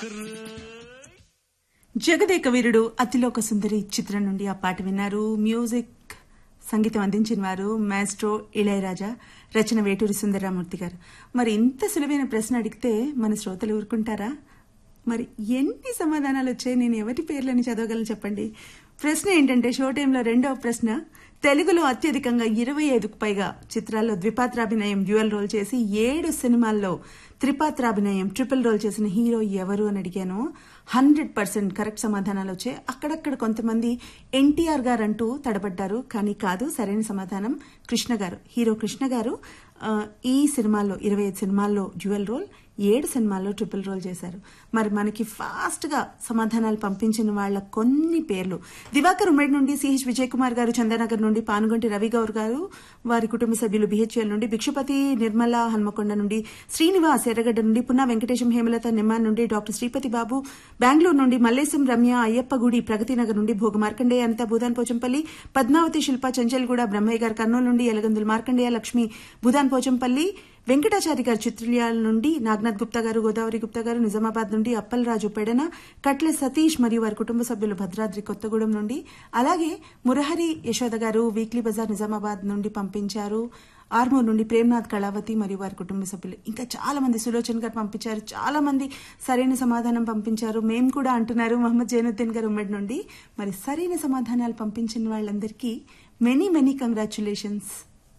జగదేక వీరుడు అతిలోక సుందరి చిత్రం నుండి ఆ పాట విన్నారు మ్యూజిక్ సంగీతం అందించిన వారు మాస్ట్రో ఇళయరాజా రచన వేటూరి సుందరరామూర్తి గారు మరి ఇంత సులువైన ప్రశ్న అడిగితే మన శ్రోతలు ఊరుకుంటారా మరి ఎన్ని సమాధానాలు వచ్చాయి నేను ఎవరి పేర్లని చదవగలను చెప్పండి ప్రశ్న ఏంటంటే షో టైంలో రెండవ ప్రశ్న తెలుగులో అత్యధికంగా ఇరవై ఐదుకు పైగా చిత్రాల్లో ద్విపాత్రాభినయం డ్యూయల్ రోల్ చేసి ఏడు సినిమాల్లో త్రిపాత్రాభినయం ట్రిపుల్ రోల్ చేసిన హీరో ఎవరు అని అడిగాను హండ్రెడ్ పర్సెంట్ కరెక్ట్ సమాధానాలు వచ్చాయి అక్కడక్కడ కొంతమంది ఎన్టీఆర్ గారు అంటూ తడబడ్డారు కానీ కాదు సరైన సమాధానం కృష్ణ గారు హీరో కృష్ణ గారు ఆ, ఈ సినిమాల్లో ఇరవై ఐదు సినిమాల్లో డ్యూయల్ రోల్ ఏడు సినిమాల్లో ట్రిపుల్ రోల్ చేశారు మరి మనకి ఫాస్ట్ గా సమాధానాలు పంపించిన వాళ్ళ కొన్ని పేర్లు దివాకర్ ఉమ్మడి నుండి సిహెచ్ విజయ్ కుమార్ గారు చందానగర్ నుండి పానుగంటి రవి గౌర్ గారు వారి కుటుంబ సభ్యులు బిహెచ్ఎల్ నుండి భిక్షపతి నిర్మల హన్మకొండ నుండి శ్రీనివాస్ ఎర్రగడ్డ నుండి పున్నా వెంకటేశం హేమలత నిమ్మాన్ నుండి డాక్టర్ శ్రీపతి బాబు బెంగళూరు నుండి మల్లేశం రమ్య అయ్యప్పగుడి ప్రగతినగర్ నుండి భోగ మార్కండేయ అనిత భూదాన్ పోచంపల్లి పద్మావతి శిల్ప చంచల్గూడ బ్రహ్మయ్య గారు కర్నూలు నుండి ఎలగందుల మార్కండేయ లక్ష్మి భూదాన్ పోచంపల్లి వెంకటాచారి గారు చిత్రల్యాల నుండి నాగనాథ్ గుప్తా గారు గోదావరి గుప్తా గారు నిజామాబాద్ నుండి అప్పలరాజు పెడన కట్ల సతీష్ మరియు వారి కుటుంబ సభ్యులు భద్రాద్రి కొత్తగూడెం నుండి అలాగే మురహరి యశోద గారు వీక్లీ బజార్ నిజామాబాద్ నుండి పంపించారు ఆర్మూర్ నుండి ప్రేమ్నాథ్ కళావతి మరియు వారి కుటుంబ సభ్యులు ఇంకా చాలా మంది సులోచన్ గారు పంపించారు చాలా మంది సరైన సమాధానం పంపించారు మేము కూడా అంటున్నారు మహమ్మద్ జైనుద్దీన్ గారు ఉమ్మడి నుండి మరి సరైన సమాధానాలు పంపించిన వాళ్ళందరికీ మెనీ మెనీ కంగ్రాచులేషన్స్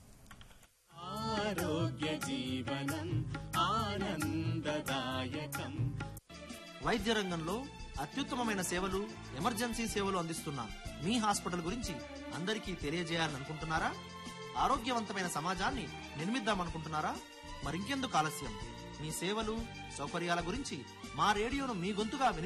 ఆరోగ్య జీవనం ఆనందదాయకం వైద్య రంగంలో అత్యుత్తమమైన సేవలు ఎమర్జెన్సీ సేవలు అందిస్తున్న మీ హాస్పిటల్ గురించి అందరికీ తెలియజేయాలని అనుకుంటున్నారా ఆరోగ్యవంతమైన సమాజాన్ని నిర్మిద్దామనుకుంటున్నారా మరింకెందుకు ఆలస్యం మీ సేవలు సౌకర్యాల గురించి మా రేడియోను మీ గొంతుగా విని